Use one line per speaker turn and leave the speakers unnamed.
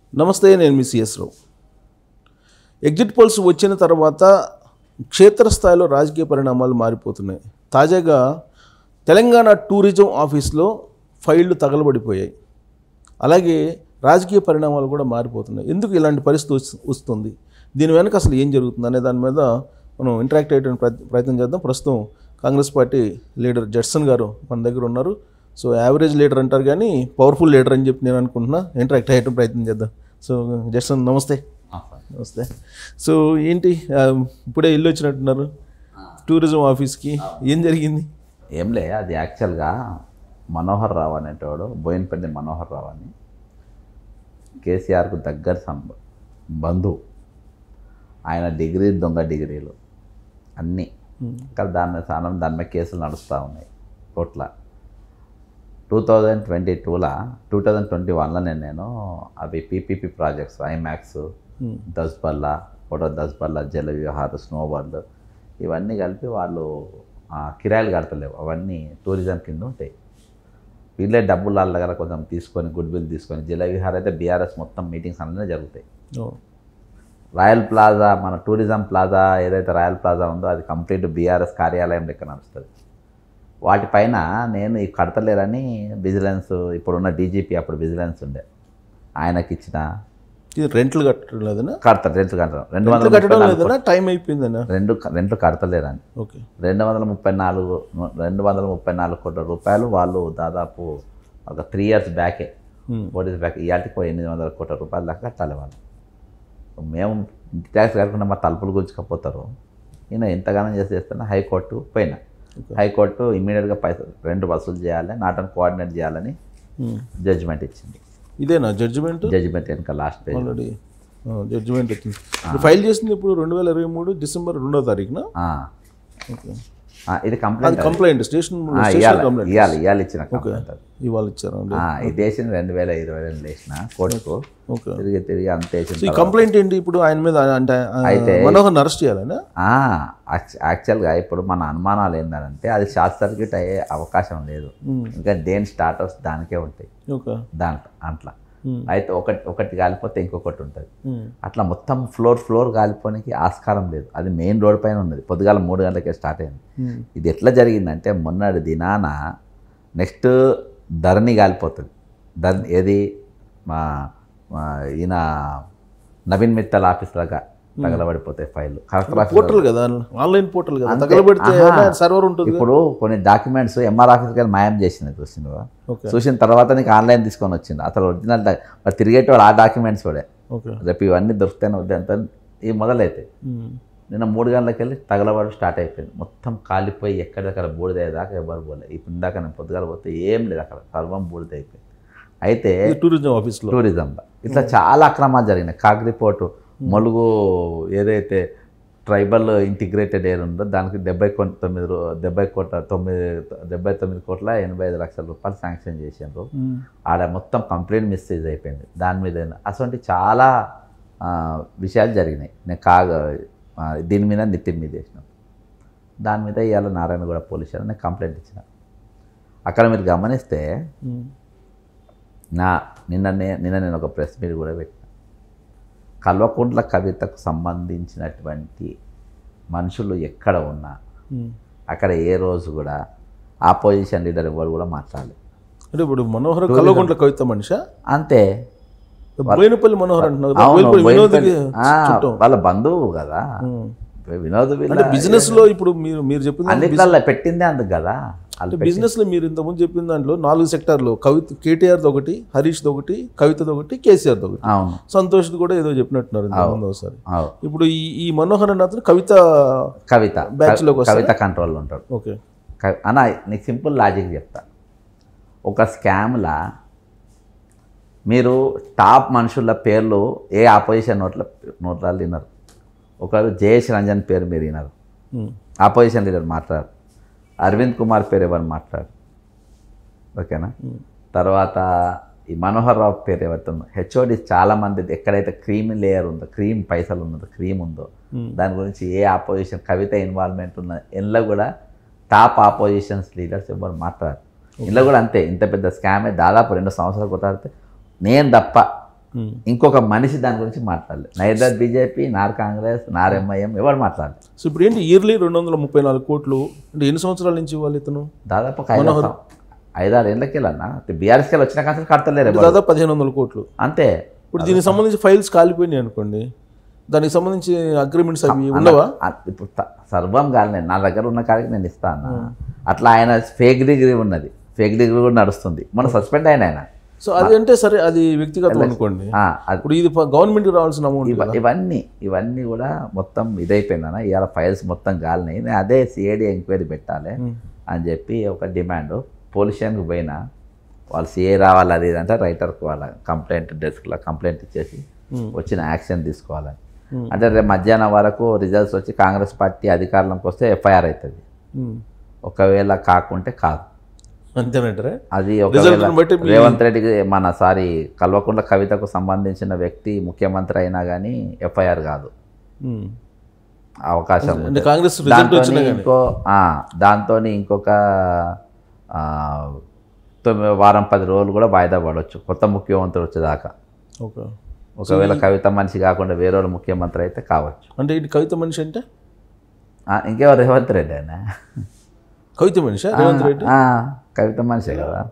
నమస్తే నేను మీ సిఎస్ రావు ఎగ్జిట్ పోల్స్ వచ్చిన తర్వాత క్షేత్రస్థాయిలో రాజకీయ పరిణామాలు మారిపోతున్నాయి తాజాగా తెలంగాణ టూరిజం ఆఫీస్లో ఫైళ్లు తగలబడిపోయాయి అలాగే రాజకీయ పరిణామాలు కూడా మారిపోతున్నాయి ఎందుకు ఇలాంటి పరిస్థితి వస్తు- వస్తుంది దీని వెనక అసలు ఏం జరుగుతుంది అనే దాని మీద మనం ఇంటరాక్ట్ అయ్యేటువంటి ప్రయత్- ప్రయత్నం చేద్దాం ప్రస్తుతం కాంగ్రెస్ పార్టీ లీడర్ జడ్సన్ గారు మన దగ్గర ఉన్నారు సో యావరేజ్ లీడర్ అంటారు కానీ పవర్ఫుల్ లీడర్ అని చెప్పి నేను అనుకుంటున్నా ఇంటరాక్ట్ అయ్యేట ప్రయత్నం చేద్దాం సో జడ్సన్ నమస్తే నమస్తే సో ఏంటి ఆ, ఇప్పుడే ఇల్లు వచ్చినట్టున్నారు టూరిజం ఆఫీస్కి ఏం జరిగింది
ఏం లే అది యాక్చువల్గా మనోహర్ రావు అనేటోడు బోయినపల్లి మనోహర్ రావు అని కేసీఆర్కు దగ్గర సంబ బంధువు ఆయన డిగ్రీ దొంగ డిగ్రీలు అన్నీ కానీ దాని మీద చాలా దాని మీద కేసులు నడుస్తూ ఉన్నాయి కోట్ల టూ థౌజండ్ ట్వంటీ టూలో టూ థౌజండ్ ట్వంటీ వన్లో నేను నేను అవి PPP projects IMAX Dasapalla photo Dasapalla Jala Vihar snow world ఇవన్నీ కలిపి వాళ్ళు ఆ, కిరాయిలు కడతలేవు అవన్నీ టూరిజం కింద ఉంటాయి వీళ్ళే డబ్బులు వాళ్ళ దగ్గర కొంచెం తీసుకొని గుడ్ విల్ తీసుకొని జల విహార్ అయితే బీఆర్ఎస్ మొత్తం మీటింగ్స్ అన్నీ జరుగుతాయి
ఓ,
రాయల్ ప్లాజా మన టూరిజం ప్లాజా ఏదైతే రాయల్ ప్లాజా ఉందో అది కంప్లీట్ బీఆర్ఎస్ కార్యాలయం లెక్క నడుస్తుంది వాటిపైన నేను ఈ కడతలేరని విజిలెన్స్ ఇప్పుడున్న డీజీపీ అప్పుడు విజిలెన్స్ ఉండే ఆయనకి ఇచ్చిన
ఇది రెంట్లు కట్టడం లేదనా
కడతారు రెంట్లు కడతారు రెండు
రెంట్లు
వందల
కట్టడం
ముప్పై నాలుగు
లేదనా టైం అయిపోయిందనా
రెండు రెంట్లు కడతలేరని
ఓకే
రెండు వందల ముప్పై నాలుగు రెండు వందల ముప్పై నాలుగు కోట్ల రూపాయలు వాళ్ళు దాదాపు ఒక త్రీ ఇయర్స్ బ్యాకే
Hmm.
ఫోర్ ఇయర్స్ బ్యాక్ ఇవాటికి పోయి ఎనిమిది వందల కోట్ల రూపాయల దాకా కట్టాలి వాళ్ళు మేము ఇంటి ట్యాక్స్ కట్టకుండా మా తలుపులు గుంజుకపోతారు ఈయన ఎంతగానో చేసి చేస్తున్నా హైకోర్టు పోయినా
Okay.
హైకోర్టు ఇమీడియట్గా పైసలు రెండు వసూలు చేయాలి నాటన్ కోఆర్డినేట్ చేయాలని
ఉమ్.
జడ్జిమెంట్ ఇచ్చింది
ఇదేనా జడ్జిమెంట్
జడ్జిమెంట్ వెనక లాస్ట్ పేజ్
ఆల్రెడీ జడ్జిమెంట్ వచ్చింది ఇప్పుడు ఫైల్ చేసింది ఇప్పుడు రెండు వేల ఇరవై మూడు డిసెంబర్ రెండో తారీఖున ఓకే
ఇది
అది
కంప్లైంట్
కంప్లైంట్ స్టేషన్ స్టేషన్
ఇవ్వాలి
కంప్లైంట్
ఇవ్వాలి ఇవ్వాలి ఇచ్చిన కంప్లైంట్ అది
ఇవాళ ఇచ్చారు
ఆ, ఇది వేసింది రెండు వేల ఇరవై రెండు వేసిన కోర్టుకు
ఓకే
తిరిగి తిరిగి అంత వేసిన
సో ఈ కంప్లైంట్ ఏంటి ఇప్పుడు ఆయన మీద అంటే ఆ,
అయితే-
మనోహర్ని అరెస్ట్ చేయాలనా
ఆ, యాక్చు- యాక్చువల్గా ఇప్పుడు మన అనుమానాలు ఏంటంటే అది షార్ట్ సర్క్యూట్ అయ్యే అవకాశం లేదు ఇంకా దేని స్టార్టర్స్ దానికే ఉంటాయి
ఓకే
దాంట్లో అట్లా
Hmm.
అయితే ఒకటి ఒకటి కాలిపోతే ఇంకొకటి ఉంటుంది
ఉమ్.
అట్లా మొత్తం ఫ్లోర్ ఫ్లోర్ కాలిపోనికి ఆస్కారం లేదు అది మెయిన్ రోడ్ పైన ఉన్నది పొద్దుగాల మూడు గంటలకే స్టార్ట్ అయింది
ఉమ్.
ఇది ఎట్లా జరిగిందంటే మొన్నటి దినాన నెక్స్ట్ ధరణి కాలిపోతుంది ధరణి ఏది మా మా ఈయన నవీన్ మిత్తల్ ఆఫీస్ లాగా తగలబడిపోతాయి ఫైళ్ళు కలెక్టర్ ఆఫీస్
పోర్టల్ కదా ఆన్లైన్ పోర్టల్ కదా
అంతే.
తగలబెడితే
ఆహా.
సర్వర్ ఉంటుంది
ఇప్పుడు కొన్ని డాక్యుమెంట్స్ ఎంఆర్ ఆఫీస్ కానీ మాయం చేసింది చూసింది
ఓకే
చూసిన తర్వాత నీకు ఆన్లైన్ తీసుకొని వచ్చింది అసలు ఒరిజినల్ డా- మరి తిరిగేటోడు ఆ డాక్యుమెంట్స్ కూడా
ఓకే
రేపు ఇవన్నీ దొరుకుతాయి వద్దంత ఇవి మొదలైతాయి
ఉమ్.
నిన్న మూడు గంటలకు వెళ్ళి తగలబడి స్టార్ట్ అయిపోయింది మొత్తం కాలిపోయి ఎక్కడెక్కడ బూడిదయ్యేదాకా ఎవరు పోలేదు ఇప్పుడు ఇందాక నేను పొద్దుగాల పోతే ఏం లేదు అక్కడ సర్వం బూడిద అయిపోయింది అయితే
ఇది టూరిజం ఆఫీస్లో
టూరిజంలో ఇట్లా చాలా అక్రమాలు జరిగినాయి కాగ్రిపోర్టు ములుగు ఏదైతే ట్రైబల్ ఇంటిగ్రేటెడ్ ఏరియా ఉందో దానికి డెబ్బై కోట్ల తొమ్మిది రూ- డెబ్బై కోట్ల తొమ్మిది డెబ్బై తొమ్మిది కోట్ల ఎనభై ఐదు లక్షల రూపాయలు శాంక్షన్ చేసిండ్రు
ఉమ్.
ఆడ మొత్తం కంప్లీట్ మిస్టేజ్ అయిపోయింది దాని మీద అటువంటి చాలా ఆ, విషయాలు జరిగినాయి నేను కాగ ఆ, దీని మీద నితిన్ మీద చేసిన దాని మీద ఇవాళ నారాయణగూడ పోలీస్ స్టేషన్ నేను కంప్లైంట్ ఇచ్చిన అక్కడ మీరు గమనిస్తే
ఉమ్.
నా నిన్న నే- నిన్న నేను ఒక ప్రెస్ మీట్ కూడా పెట్టిన కల్వకుంట్ల కవితకు సంబంధించినటువంటి మనుషులు ఎక్కడ ఉన్నా
ఉమ్.
అక్కడ ఏ రోజు కూడా ఆపోజిషన్ లీడర్ ఎవరు కూడా మాట్లాడలేదు
అంటే ఇప్పుడు మనోహర్ కల్వకుంట్ల కవిత మనిషా
అంతే
బోయినపల్లి మనోహర్ అంటున్నారు కదా,
అవును,
బోయినపల్లి వినోద్కి
బోయినపల్లి- ఆ,
చుట్టం
వాళ్ళ బంధువు కదా
ఉమ్.
వినోద్ వీళ్ళ
అంటే బిజినెస్ లో ఇప్పుడు మీరు మీరు చెప్పిన
అన్నిట్లలో పెట్టిందే అందుకు కదా వాళ్ళు పెట్టి-
బిజినెస్ లో మీరు ఇంతకుముందు చెప్పిన దాంట్లో నాలుగు సెక్టార్లు కవిత కేటీఆర్ ఒకటి హరీష్ ఒకటి కవితది ఒకటి కేసీఆర్ ఒకటి
అవును
సంతోష్ కూడా ఏదో చెప్పినట్టున్నారు ఇంతకుముందు ఒకసారి
అవు
ఇప్పుడు ఈ ఈ మనోహర్ అన్న అతను కవిత
కవిత
Batch లోకి వస్తారా?
కవిత కంట్రోల్లో ఉంటాడు
ఓకే
క- అన్న నీకు సింపుల్ లాజిక్ చెప్తా ఒక స్కామ్లా మీరు టాప్ మనుషుల పేర్లు ఏ ఆపోజిషన్ నోట్ల నోట్ల వినరు ఒకరు జయేష్ రంజన్ పేరు మీరు వినరు
ఉమ్.
ఆపోజిషన్ లీడర్ మాట్లాడారు అరవింద్ కుమార్ పేరు ఎవరు మాట్లాడారు ఓకేనా తర్వాత ఈ మనోహర్ రావు పేరు ఎవరితో హెచ్ఓడి చాలా మంది ఎక్కడైతే క్రీమ్ లేయర్ ఉందో క్రీమ్ పైసలు ఉన్నదో క్రీమ్ ఉందో
Hmm.
దాని గురించి ఏ ఆపోజిషన్ కవిత ఇన్వాల్వ్మెంట్ ఉన్న ఇంట్లో కూడా టాప్ ఆపోజిషన్స్ లీడర్స్ ఎవరు మాట్లాడారు ఇంట్లో కూడా అంతే ఇంత పెద్ద స్కామే దాదాపు రెండు సంవత్సరాలు కొట్టాడితే నేను తప్ప
ఉమ్.
ఇంకొక మనిషి దాని గురించి మాట్లాడలేదు నైదర్ బీజేపీ నార్ కాంగ్రెస్ నార్ ఎంఐఎం ఎవరు మాట్లాడలేదు
సో ఇప్పుడు ఏంటి ఇయర్లీ రెండు వందల ముప్పై నాలుగు కోట్లు అంటే ఎన్ని సంవత్సరాల నుంచి ఇవ్వాలి ఇతను
దాదాపు ఒక ఐదు సం- ఐదారు ఏళ్ళకి వెళ్ళన్నా బీఆర్ఎస్కి వెళ్ళి వచ్చిన కాంచెలు కడతలేరు ఎవరు.
దాదాపు పదిహేను వందల కోట్లు
అంతే
ఇప్పుడు దీనికి సంబంధించి ఫైల్స్ కాలిపోయినాయి అనుకోండి దానికి సంబంధించి అగ్రిమెంట్స్ అవి ఉండవా
అ- ఇప్పుడు త- సర్వం కాదు నా దగ్గర ఉన్న కాడికి నేను ఇస్తాను అట్లా ఆయన ఫేక్ డిగ్రీ ఉన్నది ఫేక్ డిగ్రీ కూడా నడుస్తుంది మన సస్పెండ్ అయిన ఆయన
సో అది అంటే సరే అది వ్యక్తిగతం అనుకోండి
ఆ, అది
ఇప్పుడు ఇది గవర్నమెంట్కి రావాల్సిన అమౌంట్
ఇవ- ఇవన్నీ ఇవన్నీ కూడా మొత్తం ఇదైపోయిందన్న ఇవాళ ఫైల్స్ మొత్తం గాలినాయి నేను అదే సిఐడి ఎంక్వైరీ పెట్టాలి అని చెప్పి ఒక డిమాండ్ పోలీస్ స్టేషన్కి పోయినా వాళ్ళు సిఐ రావాలి అది ఇది అంటే రైటర్కి వాళ్ళ కంప్లైంట్ డెస్క్లో కంప్లైంట్ ఇచ్చేసి వచ్చిన యాక్షన్ తీసుకోవాలని అంటే రేపు మధ్యాహ్నం వరకు రిజల్ట్స్ వచ్చి కాంగ్రెస్ పార్టీ అధికారంలోకి వస్తే ఎఫ్ఐఆర్ అవుతుంది ఒకవేళ కాకుంటే కాదు
అంతేనంటారా
అది
Result
ఒకవేళ
ని బట్టి మీ-
రేవంత్ రెడ్డికి మన సారి కల్వకుంట్ల కవితకు సంబంధించిన వ్యక్తి ముఖ్యమంత్రి అయినా కానీ ఎఫ్ఐఆర్ కాదు
ఉమ్.
అవకాశం ఉంది.
అంటే కాంగ్రెస్ రిజల్ట్
దాంతోని
వచ్చినా కానీ
ఇంకో దాంతో ఇంకొక ఆ, తొమ్మిది వారం పది రోజులు కూడా వాయిదా పడవచ్చు కొత్త ముఖ్యమంత్రి వచ్చేదాకా
ఓకే
ఒకవేళ కవిత మనిషి కాకుండా వేరే వాళ్ళు ముఖ్యమంత్రి అయితే కావచ్చు
అంటే ఇది కవిత మనిషి అంటే
ఆ, ఇంకెవరు రేవంత్ రెడ్డి అయినా
కవిత మనిషి రేవంత్ రెడ్డి
కవిత మనిషే కదా